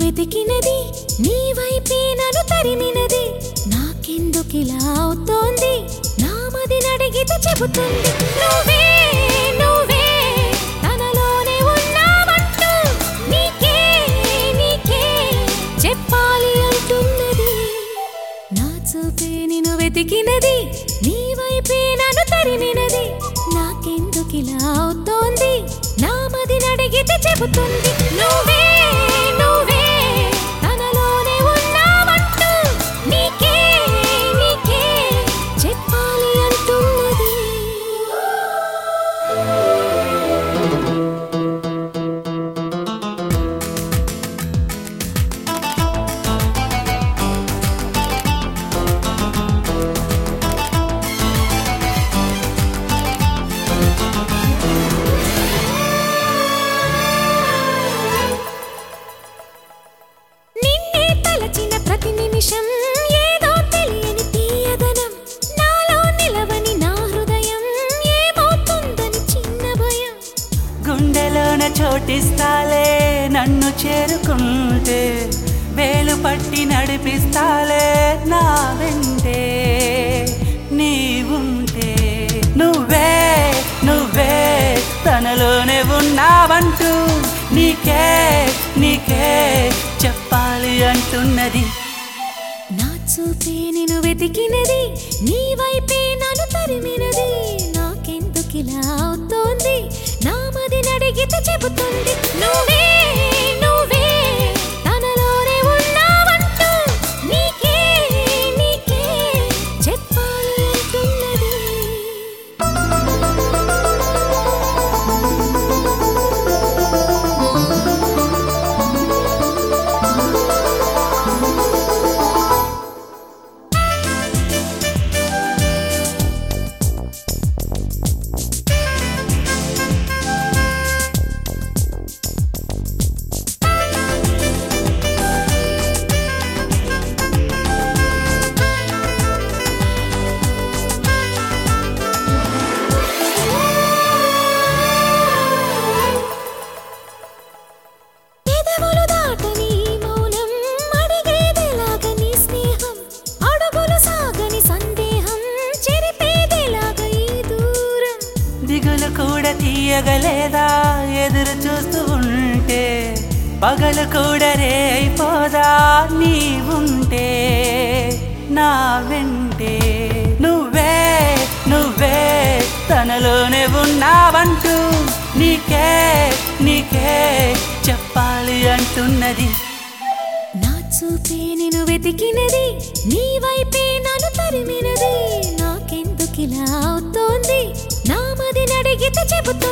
వెతికినది నీ వైపే నన్ను తరిమినది నాకెందుకిలా అవుతోంది నా మది నడిగితే చెబుతుంది నువ్వే నువ్వే తనలోనే ఉన్నావంటూ నీకే నీకే చెప్పాలి అంటున్నది నా చూపే నిన్ను వెతికినది నీ వైపే నన్ను తరిమినది నాకెందుకిలా అవుతోంది నా మది నడిగితే చెబుతుంది నువ్వే నువ్వే తనలోనే ఉన్నావంటూ నీకే నీకే చెప్పాలి అంటున్నది నిన్నే తలచిన ప్రతి నిమిషం ఏదో తెలియని తీయదనం నాలో నిలవని నా హృదయం ఏమవుతుందని చిన్న భయం గుండెలోన చోటిస్తాలే నన్ను చేరుకుంటే వేలు పట్టి నడిపిస్తాలే నా వెంటే నీవుంటే నువ్వే నువ్వే తనలోనే ఉన్నావంటూ నీకే నీకే చెప్పాలి అంటున్నది నా చూపే నేను వెతికినది నీ వైపే నన్ను తరిమినది నాకెందుకిలా అవుతోంది నా మది నడిగితే చెబుతుంది నువ్వే నువ్వే తనలోనే ఉన్నావంటూ నీకే నీకే చెప్పాలి అంటున్నది పెదవులు దాటని ఈ మౌనం అడిగేదెలాగ నీ స్నేహం అడుగులు సాగని సందేహం చెరిపేదెలాగ ఈ దూరం దిగులు కూడా తీయగలేదా ఎదురు చూస్తూ ఉంటే పగలు కూడా రే అయిపోదా నీవుంటే నా వెంటే నువ్వే నువ్వే తనలోనే ఉన్నావంటూ నీకే నీకే చెప్పాలి అంటున్నది నా చూపే నేను వెతికినది నీ వైపే నన్ను తరిమినది నాకెందుకిలా అవుతోంది నా మది నడిగితే చెబుతోంది